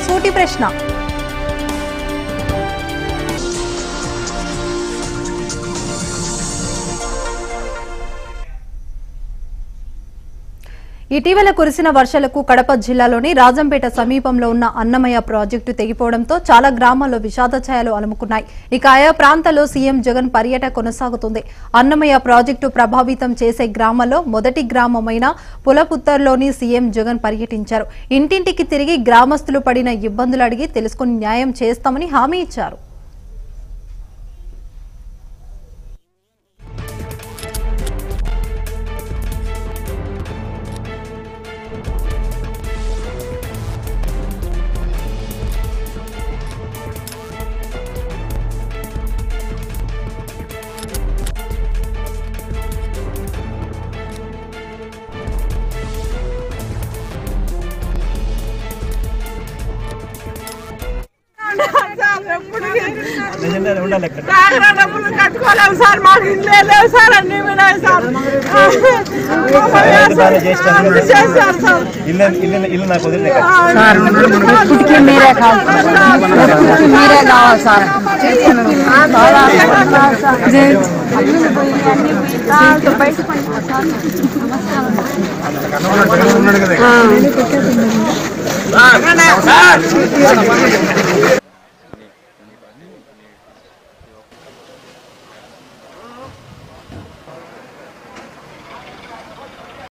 సూటి ప్రశ్న ఇటీవల కురిసిన వర్షాలకు కడప జిల్లాలోని రాజంపేట సమీపంలో ఉన్న అన్నమయ్య ప్రాజెక్టు తెగిపోవడంతో చాలా గ్రామాల్లో విషాద ఛాయలు అలుముకున్నాయి ఇక ఆయా ప్రాంతాల్లో సీఎం జగన్ పర్యటన కొనసాగుతుంది అన్నమయ్య ప్రాజెక్టు ప్రభావితం చేసే గ్రామాల్లో మొదటి గ్రామమైన పులపుత్తర్లోని సీఎం జగన్ పర్యటించారు ఇంటింటికి తిరిగి గ్రామస్తులు పడిన ఇబ్బందులు అడిగి తెలుసుకుని న్యాయం చేస్తామని హామీ ఇచ్చారు కాకినాడ డబ్బులు కట్టుకోలేము సార్ మాకు ఇల్లే లేవు సార్ అన్ని వినాయి సార్ చేశారు సార్ ఇల్లు ఇల్లు ఇల్లు నాకు వదిలే ఇప్పటికీ మీరే కావాలి ఇప్పటికీ మీరే కావాలి సార్ బయట